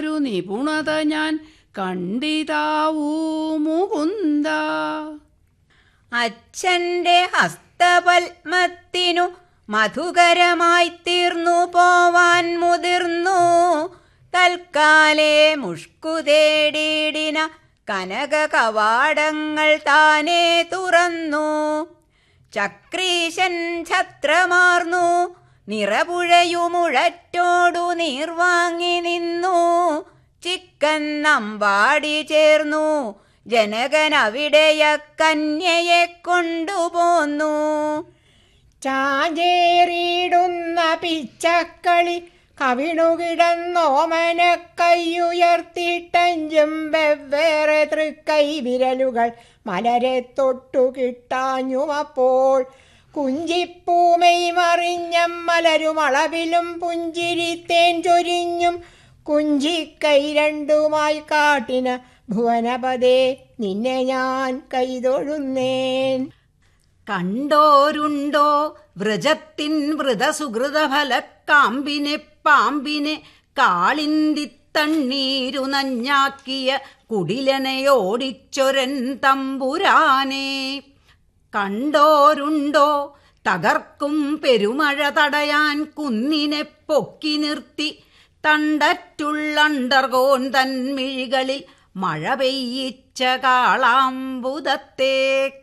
ഒരു നിപുണത ഞാൻ കണ്ടിതാവൂ മുകുന്ദ അച്ഛന്റെ ഹസ്തപത്മത്തിനു മധുകരമായി തീർന്നു പോവാൻ മുതിർന്നു തൽക്കാലേ മുഷ്കുതേടിയിടിന കനക കവാടങ്ങൾ താനേ തുറന്നു ചക്രീശൻ ഛത്രമാർന്നു നിറപുഴയുമുഴറ്റോടു നീർവാങ്ങി നിന്നു ചിക്കൻ നമ്പാടി ചേർന്നു ജനകൻ അവിടെയ കന്യയെ കൊണ്ടുപോന്നു ചാഞ്ചേറിയിടുന്ന പിച്ചക്കളി കവിണുകിടന്നോമന കൈയുയർത്തിട്ടഞ്ചും വെവ്വേറെ തൃക്കൈ വിരലുകൾ മലരെ തൊട്ടു കിട്ടാഞ്ഞുമപ്പോൾ കുഞ്ചിപ്പൂമൈ മറിഞ്ഞം മലരും അളവിലും പുഞ്ചിരിത്തേൻ ചൊരിഞ്ഞും കുഞ്ചിക്കൈ രണ്ടുമായി കാട്ടിന ഭുവനപദേ നിന്നെ ഞാൻ കൈതൊഴുന്നേൻ കണ്ടോരുണ്ടോ വ്രജത്തിൻ വ്രതസുഹൃതഫലക്കാമ്പിനെ പാമ്പിനെ കാളിന്തി തണ്ണീരു നഞ്ഞാക്കിയ കുടിലനയോടിച്ചൊരൻ തമ്പുരാനെ കണ്ടോരുണ്ടോ തകർക്കും പെരുമഴ തടയാൻ കുന്നിനെ പൊക്കി നിർത്തി തണ്ടറ്റുള്ളണ്ടർകോൻ തൻമിഴികളിൽ മഴ പെയ്യിച്ച കാളാമ്പുതത്തെ